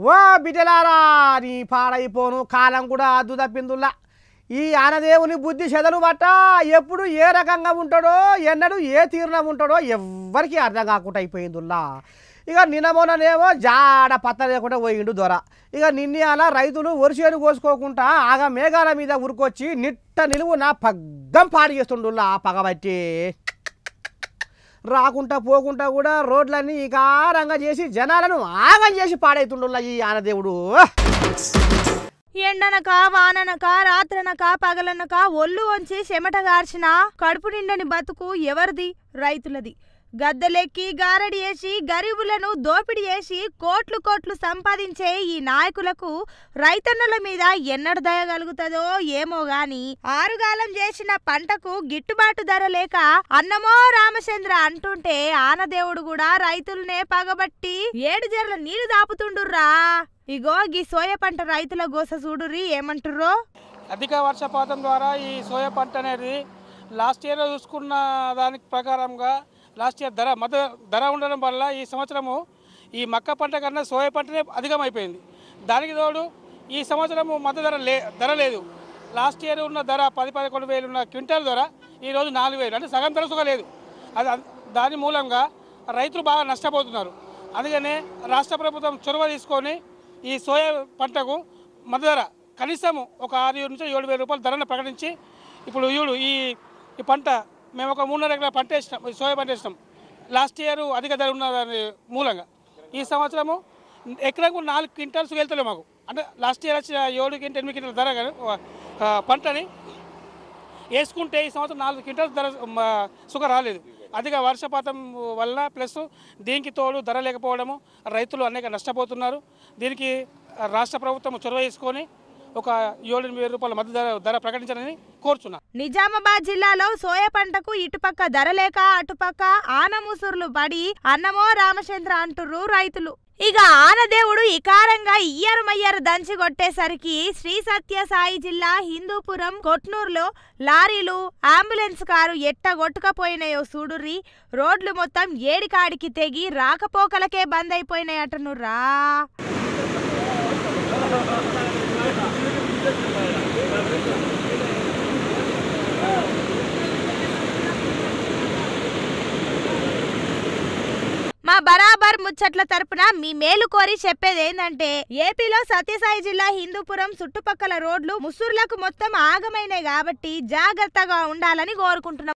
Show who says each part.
Speaker 1: ఓ బిడ్డలారా నీ పాడైపోను కాలం కూడా అద్దు తప్పిందుల్లా ఈ ఆనదేవుని బుద్ధి చెదలు బట్ట ఎప్పుడు ఏ రకంగా ఉంటాడో ఎన్నడూ ఏ తీరున ఉంటాడో ఎవ్వరికీ అర్థం కాకుండా అయిపోయిందుల్లా ఇక నిన్న మొన్ననేమో జాడ పత్త లేకుండా పోయిండు దొర ఇక నిన్నే అలా రైతులు వరిసేను కోసుకోకుండా ఆగ మేఘాల మీద ఉరికొచ్చి నిట్ట నిలువు నా పగ్గం పాడు చేస్తుండుల్లా పగబట్టి రాకుంటా పోకుంటా కూడా రోడ్లన్నీ ఇకారంగా చేసి జనాలను ఆగం చేసి పాడైతుండుల్లా ఈ ఆనదేవుడు
Speaker 2: ఎండనక వాననక రాత్రనక పగలనక ఒళ్ళు వంచి చెమట గార్చిన కడుపు నిండని బతుకు ఎవరిది రైతులది గద్దెలెక్కి గారడి వేసి గరీబులను దోపిడీ చేసి కోట్లు కోట్లు సంపాదించే ఈ నాయకులకు రైతన్నుల మీద ఎన్నడు దయ కలుగుతుందో ఏమో గాని ఆరుగాలం చేసిన పంటకు గిట్టుబాటు ధర లేక అన్నమో రామచంద్ర అంటుంటే ఆనదేవుడు కూడా రైతులనే పగబట్టి ఏడు జర్ల నీళ్లు దాపుతుండుర్రా ఇగో గీ సోయ పంట రైతుల గోస చూడుర్రి ఏమంటుర్రో
Speaker 3: అధిక వర్షపాతం ద్వారా ఈ సోయా పంట అనేది లాస్ట్ ఇయర్ చూసుకున్న దానికి ప్రకారంగా లాస్ట్ ఇయర్ ధర మధ్య ధర ఉండడం వల్ల ఈ సంవత్సరము ఈ మక్క పంట కన్నా సోయా పంటనే అధికమైపోయింది దానికి తోడు ఈ సంవత్సరము మధ్య ధర లే ధర లేదు లాస్ట్ ఇయర్ ఉన్న ధర పది పదకొండు వేలు ఉన్న క్వింటాల్ ధర ఈరోజు నాలుగు వేలు అంటే సగం ధర సుఖం లేదు అది అన్- దాని మూలంగా రైతులు బాగా నష్టపోతున్నారు అందుకనే రాష్ట్ర ప్రభుత్వం చొరవ తీసుకొని ఈ సోయా పంటకు మద్దతు ధర కనీసం ఒక ఆరు నుంచి ఏడు వేల రూపాయల ధరను ప్రకటించి ఇప్పుడు ఈడు ఈ ఈ పంట మేము ఒక మూడున్నర ఎకరాల పంట వేసినాం ఈ సోయా పంట వేసినాం లాస్ట్ ఇయర్ అధిక ధర ఉన్న దాని మూలంగా ఈ సంవత్సరము ఎకరాకు నాలుగు క్వింటాల్స్ వెళ్తలే మాకు అంటే లాస్ట్ ఇయర్ వచ్చిన ఏడు క్వింటల్ ఎనిమిది క్వింటల్ ధర కానీ ఆ, పంటని వేసుకుంటే ఈ సంవత్సరం నాలుగు క్వింటాల్ ధర మ, సుఖ రాలేదు అధిక వర్షపాతం వలన ప్లస్ దీనికి తోడు ధర లేకపోవడము రైతులు అనేక నష్టపోతున్నారు దీనికి రాష్ట్ర ప్రభుత్వం చొరవ తీసుకొని ఒక ఏడు ఎనిమిది వేల రూపాయల మధ్య ధర ధర ప్రకటించాలని కోరుచున్నాను
Speaker 2: నిజామాబాద్ జిల్లాలో సోయ పంటకు ఇటుపక్క ధర లేక అటుపక్క ఆనముసుర్లు పడి అన్నమో రామచంద్ర అంటుర్రు రైతులు ఇక ఆనదేవుడు ఇకారంగా ఇయ్యరు మయ్యరు దంచి కొట్టేసరికి శ్రీ సత్య సాయి జిల్లా హిందూపురం కొట్నూరులో లారీలు అంబులెన్స్ కారు ఎట్ట కొట్టుకపోయినాయో చూడుర్రి రోడ్లు మొత్తం ఏడికాడికి తెగి రాకపోకలకే బంద్ అయిపోయినాయి అంటున్నారా మా బరాబర్ ముచ్చట్ల తరపున మీ మేలు కోరి చెప్పేది ఏంటంటే ఏపీలో సత్యసాయి జిల్లా హిందూపురం చుట్టుపక్కల రోడ్లు ముసుర్లకు మొత్తం ఆగమైనాయి కాబట్టి జాగ్రత్తగా ఉండాలని కోరుకుంటున్నాం